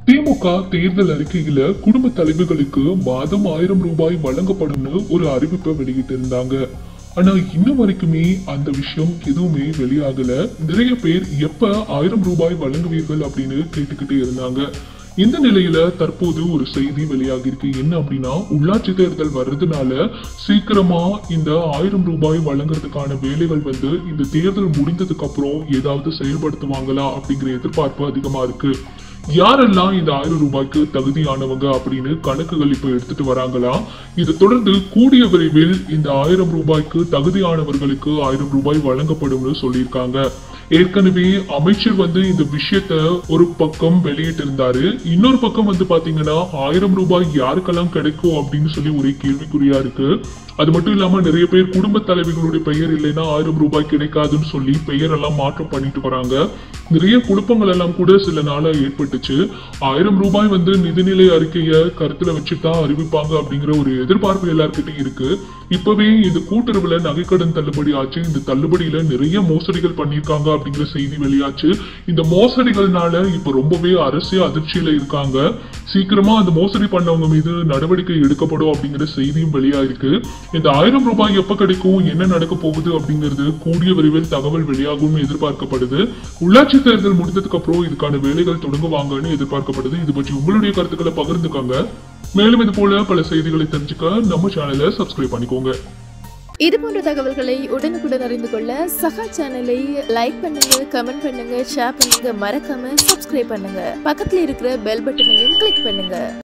திமுக தேர்தல் அறிக்கையில குடும்ப தலைவிகளுக்கு மாதம் ஆயிரம் ரூபாய் வழங்கப்படும்னு ஒரு அறிவிப்பை வெளியிட்டு இருந்தாங்க ஆனா இன்னும் வரைக்குமே அந்த விஷயம் எதுவுமே வெளியாகல நிறைய பேர் எப்ப ஆயிரம் ரூபாய் வழங்குவீர்கள் அப்படின்னு கேட்டுக்கிட்டே இருந்தாங்க இந்த நிலையில தற்போது ஒரு செய்தி வெளியாகி இருக்கு என்ன அப்படின்னா உள்ளாட்சி தேர்தல் வர்றதுனால சீக்கிரமா இந்த ஆயிரம் ரூபாய் வழங்குறதுக்கான வேலைகள் வந்து இந்த தேர்தல் முடிந்ததுக்கு அப்புறம் ஏதாவது செயல்படுத்துவாங்களா அப்படிங்கிற எதிர்பார்ப்பு அதிகமா இருக்கு யாரெல்லாம் இந்த ஆயிரம் ரூபாய்க்கு தகுதியானவங்க அப்படின்னு கணக்குகள் இப்ப எடுத்துட்டு வராங்களா இதை தொடர்ந்து கூடிய விரைவில் இந்த ஆயிரம் ரூபாய்க்கு தகுதியானவர்களுக்கு ஆயிரம் ரூபாய் வழங்கப்படும்னு சொல்லியிருக்காங்க ஏற்கனவே அமைச்சர் வந்து இந்த விஷயத்த ஒரு பக்கம் வெளியிட்டு இருந்தாரு இன்னொரு பக்கம் வந்து பாத்தீங்கன்னா ஆயிரம் ரூபாய் யாருக்கெல்லாம் கிடைக்கும் அப்படின்னு சொல்லி ஒரே கேள்விக்குறியா இருக்கு அது மட்டும் இல்லாம நிறைய பேர் குடும்ப தலைவிகளுடைய பெயர் இல்லைன்னா ஆயிரம் ரூபாய் கிடைக்காதுன்னு சொல்லி பெயரெல்லாம் மாற்றம் பண்ணிட்டு வராங்க நிறைய குழப்பங்கள் எல்லாம் கூட சில நாளா ஏற்பட்டுச்சு ஆயிரம் ரூபாய் வந்து நிதிநிலை அறிக்கையை கருத்துல வச்சுதான் அறிவிப்பாங்க அப்படிங்கிற ஒரு எதிர்பார்ப்பு எல்லார்கிட்டயும் இருக்கு இப்பவே இந்த கூட்டுறவுல நகைக்கடன் தள்ளுபடி ஆச்சு இந்த தள்ளுபடியில நிறைய மோசடிகள் பண்ணியிருக்காங்க அப்படிங்கிற செய்தி வெளியாச்சு இந்த மோசடிகள்னால இப்ப ரொம்பவே அரசே அதிர்ச்சியில இருக்காங்க சீக்கிரமா அந்த மோசடி பண்ணவங்க மீது நடவடிக்கை எடுக்கப்படும் அப்படிங்கிற செய்தியும் வெளியாயிருக்கு இந்த ஆயிரம் ரூபாய் எப்ப கிடைக்கும் என்ன நடக்க போகுது அப்படிங்கிறது கூடிய விரைவில் தகவல் வெளியாகும் எதிர்பார்க்கப்படுது உள்ளாட்சி தேர்தல் முடிந்ததுக்கு அப்புறம் இதுக்கான வேலைகள் தொடங்குவாங்கன்னு எதிர்பார்க்கப்படுது இது பற்றி உங்களுடைய கருத்துக்களை பகிர்ந்துக்கோங்க மேலும் இது போல பல செய்திகளை தெரிஞ்சுக்க நம்ம சேனலை சப்ஸ்கிரைப் பண்ணிக்கோங்க இது போன்ற தகவல்களை உடனுக்குடன் அறிந்து கொள்ள சகா சேனலை லைக் பண்ணுங்க கமெண்ட் பண்ணுங்க ஷேர் பண்ணுங்க மறக்காம சப்ஸ்கிரைப் பண்ணுங்க பக்கத்துல இருக்கிற பெல் பட்டனையும் கிளிக் பண்ணுங்க